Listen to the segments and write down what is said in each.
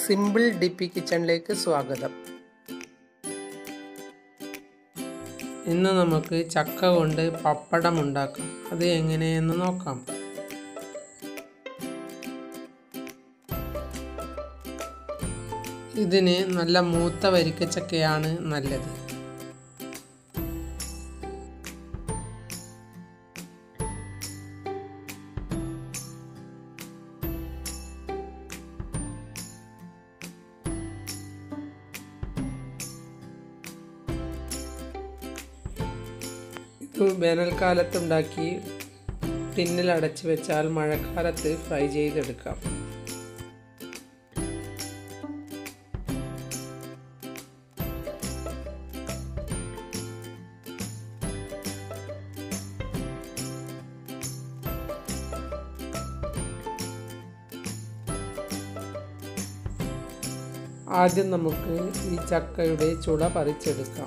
simple D P കിച്ചണിലേക്ക് സ്വാഗതം ഇന്ന് നമുക്ക് ചക്ക കൊണ്ട് പപ്പടം ഉണ്ടാക്കാം അത് എങ്ങനെയെന്ന് നോക്കാം ഇതിന് നല്ല മൂത്ത വരിക്കച്ചക്കയാണ് നല്ലത് ഇത് വേനൽക്കാലത്ത് ഉണ്ടാക്കി ടിന്നിൽ അടച്ചു വെച്ചാൽ മഴക്കാലത്ത് ഫ്രൈ ചെയ്തെടുക്കാം ആദ്യം നമുക്ക് ഈ ചക്കയുടെ ചുള പറിച്ചെടുക്കാം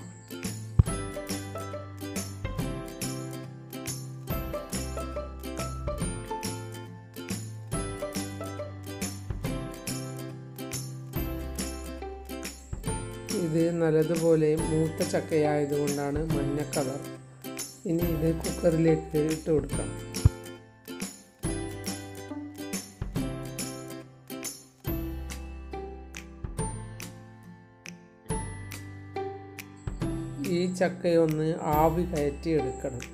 ഇത് നല്ലതുപോലെ മൂത്ത ചക്കയായതുകൊണ്ടാണ് മഞ്ഞ കളർ ഇനി ഇത് കുക്കറിലേക്ക് ഇട്ട് കൊടുക്കാം ഈ ചക്കയൊന്ന് ആവി കയറ്റി എടുക്കണം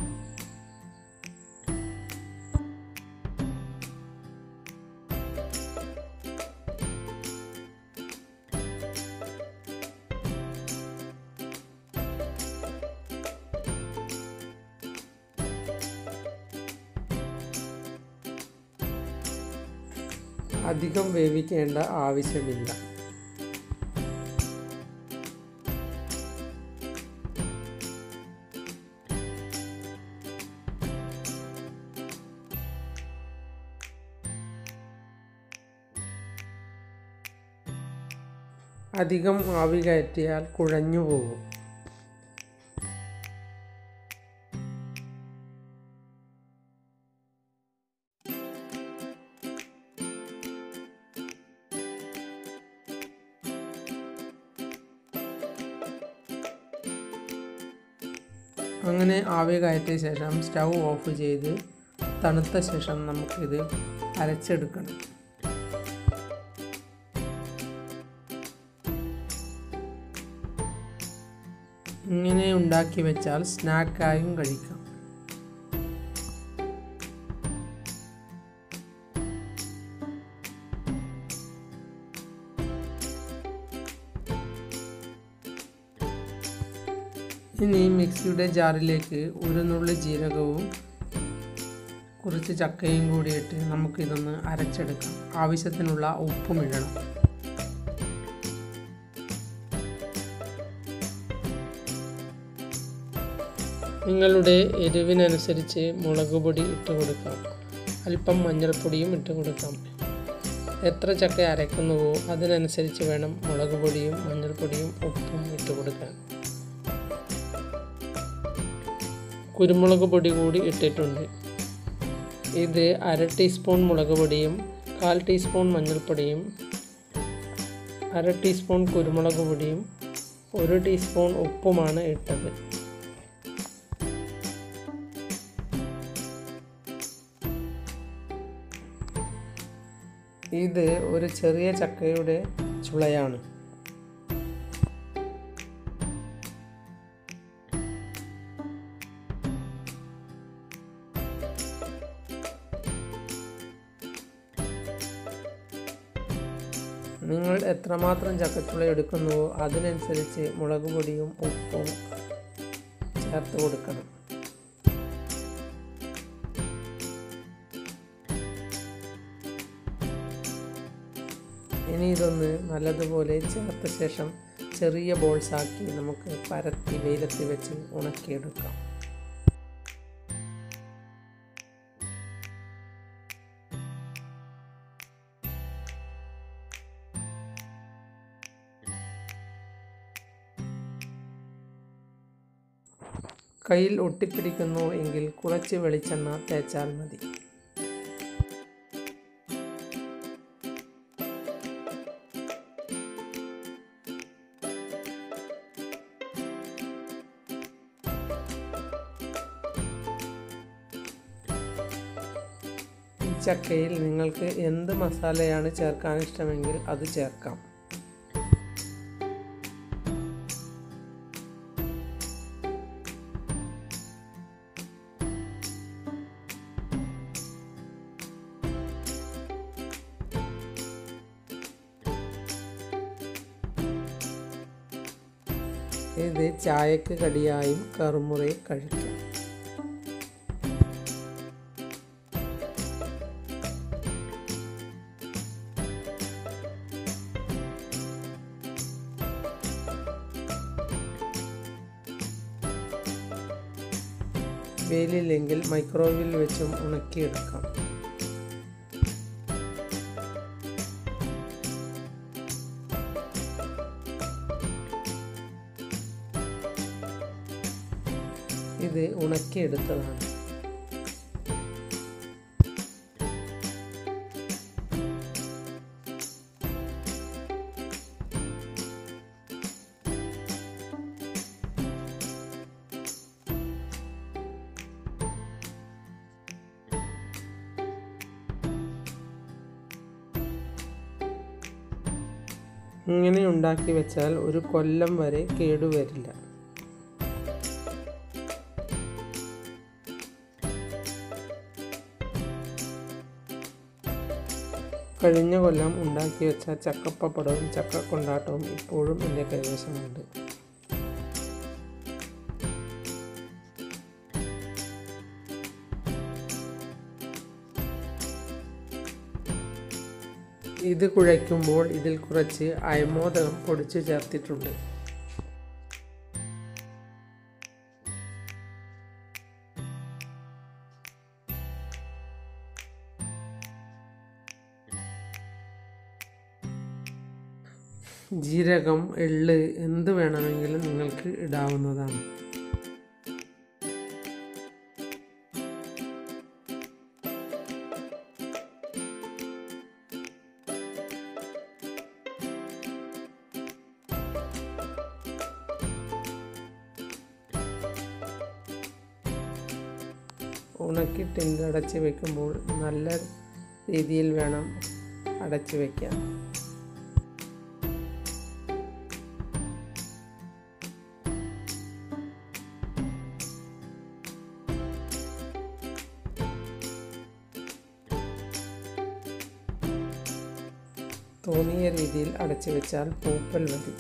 അധികം വേവിക്കേണ്ട ആവശ്യമില്ല അധികം ആവി കയറ്റിയാൽ കുഴഞ്ഞു പോകും അങ്ങനെ ആവി കയറ്റിയ ശേഷം സ്റ്റൗ ഓഫ് ചെയ്ത് തണുത്ത ശേഷം നമുക്കിത് അരച്ചെടുക്കണം ഇങ്ങനെ ഉണ്ടാക്കി വെച്ചാൽ സ്നാക്കായും കഴിക്കാം ഇനി മിക്സിയുടെ ജാറിലേക്ക് ഒരു നുള്ളി ജീരകവും കുറച്ച് ചക്കയും കൂടിയിട്ട് നമുക്കിതൊന്ന് അരച്ചെടുക്കാം ആവശ്യത്തിനുള്ള ഉപ്പും ഇടണം നിങ്ങളുടെ എരിവിനനുസരിച്ച് മുളക് പൊടി ഇട്ട് കൊടുക്കാം അല്പം മഞ്ഞൾപ്പൊടിയും ഇട്ട് കൊടുക്കാം എത്ര ചക്ക അരയ്ക്കുന്നുവോ അതിനനുസരിച്ച് വേണം മുളക് പൊടിയും മഞ്ഞൾപ്പൊടിയും ഉപ്പും ഇട്ട് കൊടുക്കാൻ കുരുമുളക് പൊടി കൂടി ഇട്ടിട്ടുണ്ട് ഇത് അര ടീസ്പൂൺ മുളക് പൊടിയും കാൽ ടീസ്പൂൺ മഞ്ഞൾപ്പൊടിയും അര ടീസ്പൂൺ കുരുമുളക് പൊടിയും ഒരു ടീസ്പൂൺ ഉപ്പുമാണ് ഇട്ടത് ഇത് ഒരു ചെറിയ ചക്കയുടെ ചുളയാണ് നിങ്ങൾ എത്രമാത്രം ചക്കച്ചുള എടുക്കുന്നുവോ അതിനനുസരിച്ച് മുളക് പൊടിയും ഉപ്പും ചേർത്ത് കൊടുക്കണം ഇനി ഇതൊന്ന് നല്ലതുപോലെ ചേർത്ത ശേഷം ചെറിയ ബോൾസാക്കി നമുക്ക് പരത്തി വെയിലത്ത് വെച്ച് ഉണക്കിയെടുക്കാം കയ്യിൽ ഒട്ടിപ്പിടിക്കുന്നു എങ്കിൽ കുറച്ച് വെളിച്ചെണ്ണ തേച്ചാൽ മതി ചക്കയിൽ നിങ്ങൾക്ക് എന്ത് മസാലയാണ് ചേർക്കാൻ ഇഷ്ടമെങ്കിൽ അത് ചേർക്കാം ഇത് ചായക്ക് കടിയായും കറുമുറയെ കഴിക്കാം വെയിലില്ലെങ്കിൽ മൈക്രോവേവിൽ വെച്ചും ഉണക്കിയെടുക്കാം ഇത് ഉണക്കിയെടുത്തതാണ് ഇങ്ങനെ ഉണ്ടാക്കി വെച്ചാൽ ഒരു കൊല്ലം വരെ കേടുവരില്ല കഴിഞ്ഞ കൊല്ലം ഉണ്ടാക്കി വെച്ച ചക്കപ്പപ്പടവും ചക്ക കൊണ്ടാട്ടവും ഇപ്പോഴും എൻ്റെ കൈവശമുണ്ട് ഇത് കുഴയ്ക്കുമ്പോൾ ഇതിൽ കുറച്ച് അയമോദകം പൊടിച്ചു ചേർത്തിട്ടുണ്ട് ജീരകം എള്ള് എന്ത് വേണമെങ്കിലും നിങ്ങൾക്ക് ഇടാവുന്നതാണ് ഉണക്കി ടിന്നിൽ അടച്ച് വെക്കുമ്പോൾ നല്ല രീതിയിൽ വേണം അടച്ച് വയ്ക്കാൻ തോന്നിയ രീതിയിൽ അടച്ചു വെച്ചാൽ പൂപ്പൽ വരും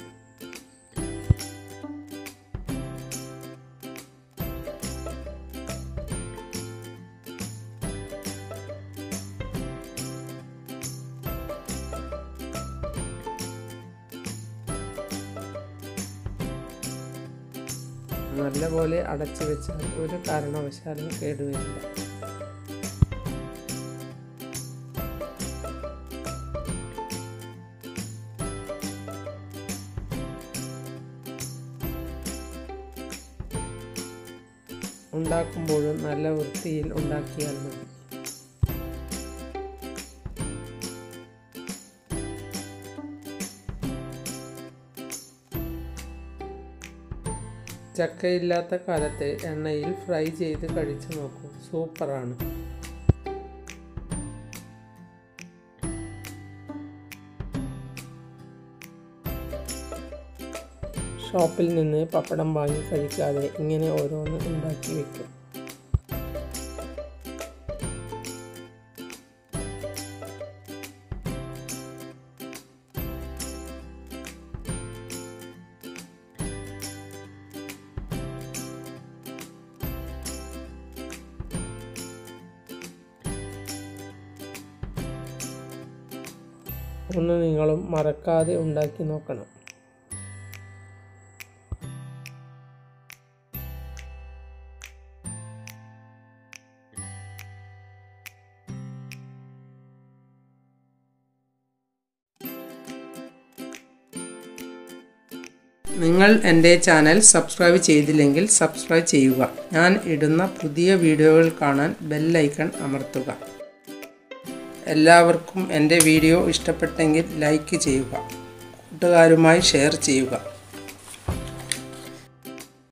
നല്ലപോലെ അടച്ചു വെച്ചാൽ ഒരു കാരണവശാലും കേടുവരില്ല ഉണ്ടാക്കുമ്പോഴും നല്ല വൃത്തിയിൽ ഉണ്ടാക്കിയാൽ മതി ചക്കയില്ലാത്ത കാലത്ത് എണ്ണയിൽ ഫ്രൈ ചെയ്ത് കഴിച്ചു നോക്കൂ സൂപ്പറാണ് ഷോപ്പിൽ നിന്ന് പപ്പടം വാങ്ങി കഴിക്കാതെ ഇങ്ങനെ ഓരോന്ന് ഉണ്ടാക്കി വെക്കും ഒന്ന് നിങ്ങളും മറക്കാതെ ഉണ്ടാക്കി നോക്കണം നിങ്ങൾ എൻ്റെ ചാനൽ സബ്സ്ക്രൈബ് ചെയ്തില്ലെങ്കിൽ സബ്സ്ക്രൈബ് ചെയ്യുക ഞാൻ ഇടുന്ന പുതിയ വീഡിയോകൾ കാണാൻ ബെല്ലൈക്കൺ അമർത്തുക എല്ലാവർക്കും എൻ്റെ വീഡിയോ ഇഷ്ടപ്പെട്ടെങ്കിൽ ലൈക്ക് ചെയ്യുക കൂട്ടുകാരുമായി ഷെയർ ചെയ്യുക